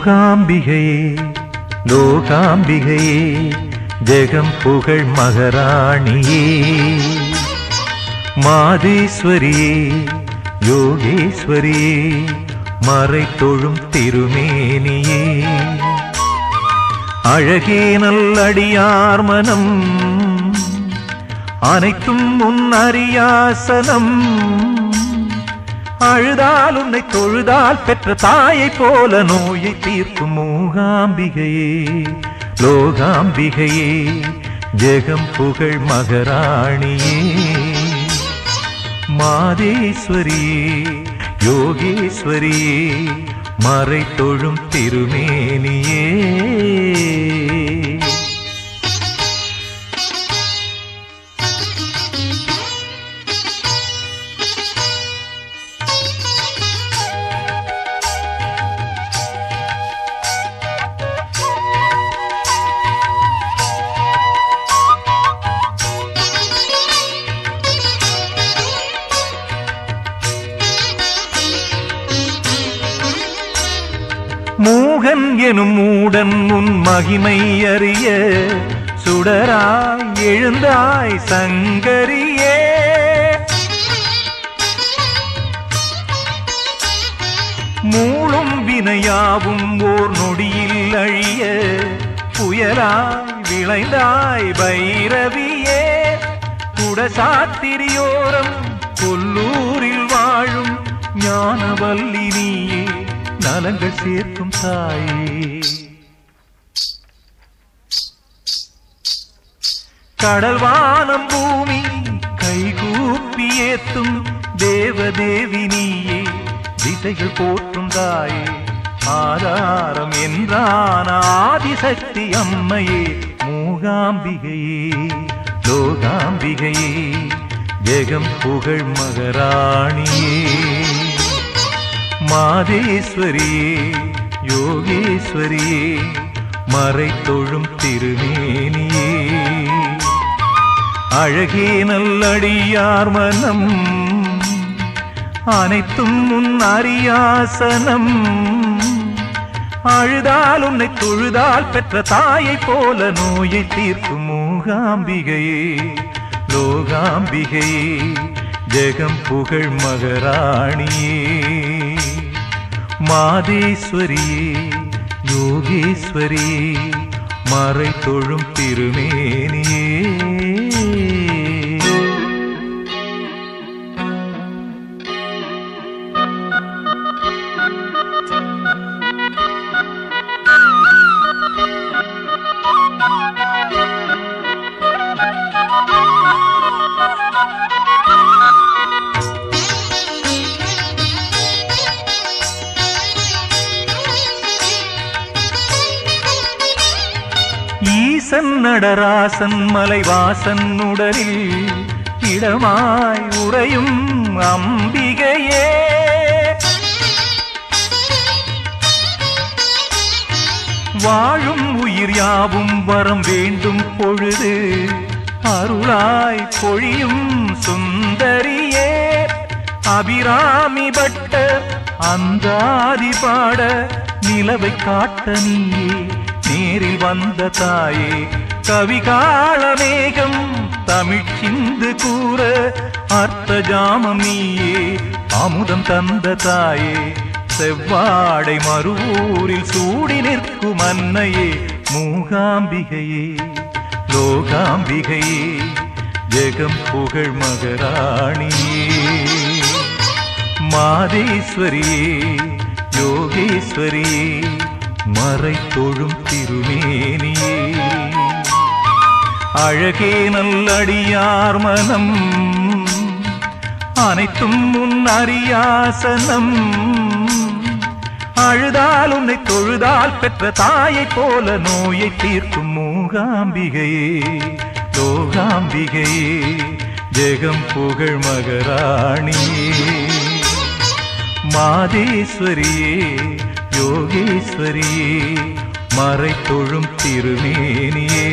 மூகாம்பிகையே லோகாம்பிகையே ஜெகம் புகழ் மகராணியே மாதேஸ்வரியே யோகேஸ்வரியே மறை தொழும் திருமேனியே அழகே நல்லடியார் மனம் அனைத்தும் உன் அறியாசனம் அழுதால் உன்னை தொழுதால் பெற்ற தாயைப் போல நோயை தீர்க்கும் மூகாம்பிகையே லோகாம்பிகையே ஜெகம் புகழ் மகராணியே மாதேஸ்வரியே யோகேஸ்வரியே மறை தொழும் திருமேனியே மூகன் எனும் மூடன் உன் மகிமை அறிய சுடராய் எழுந்தாய் சங்கரியே மூளும் வினையாவும் ஓர் நொடியில் அழிய புயலாய் விளைந்தாய் பைரவியே குடசாத்திரியோரம் கொல்லூரில் வாழும் ஞானவல்லி நீயே நலங்கள் சேர்க்கும் தாயே கடல் வானம் பூமி கைகூப்பி ஏத்தும் தேவதேவி நீயே திசைகள் போற்றும் தாயே ஆதாரம் என்றான ஆதிசக்தி அம்மையே மூகாம்பிகையே லோகாம்பிகையே ஜெகம் புகழ் மகராணியே மாதேஸ்வரியே யோகேஸ்வரியே மறை தொழும் திருமேனியே அழகே நல்லடியார் மனம் அனைத்தும் உன் அறியாசனம் அழுதால் உன்னை தொழுதால் பெற்ற தாயைப் போல நோயை தீர்க்கும் மூகாம்பிகையே லோகாம்பிகையே ஜெகம் புகழ் மகராணியே மாதேஸ்வரியே யோகேஸ்வரியே மறை தொழும் திருமேனியே ஈசன் நடராசன் மலைவாசன் உடலில் இடமாய் உறையும் அம்பிகையே வாழும் உயிர் யாவும் வரம் வேண்டும் பொழுது அருளாய் பொழியும் சுந்தரியே அபிராமி பட்ட அந்தாதி பாட நிலவை காட்ட நீயே நேரில் வந்த தாயே கவிகால மேகம் தமிழ் சிந்து கூற அர்த்த ஜாமம் நீயே அமுதம் தந்த தாயே செவ்வாடை மறுவூரில் சூடி நிற்கும் அன்னையே மூகாம்பிகையே லோகாம்பிகையே ஜெகம் புகழ் மகராணியே மாதேஸ்வரியே யோகேஸ்வரியே மறை தொழும் திருமேனியே அழகே நல்லடியார் மனம் அனைத்தும் உன் அறியாசனம் அழுதால் உன்னை தொழுதால் பெற்ற தாயைப் போல நோயை தீர்க்கும் மூகாம்பிகையே லோகாம்பிகையே ஜெகம் புகழ் மகராணியே மாதேஸ்வரியே யோகேஸ்வரியே மறை தொழும் திருமேனியே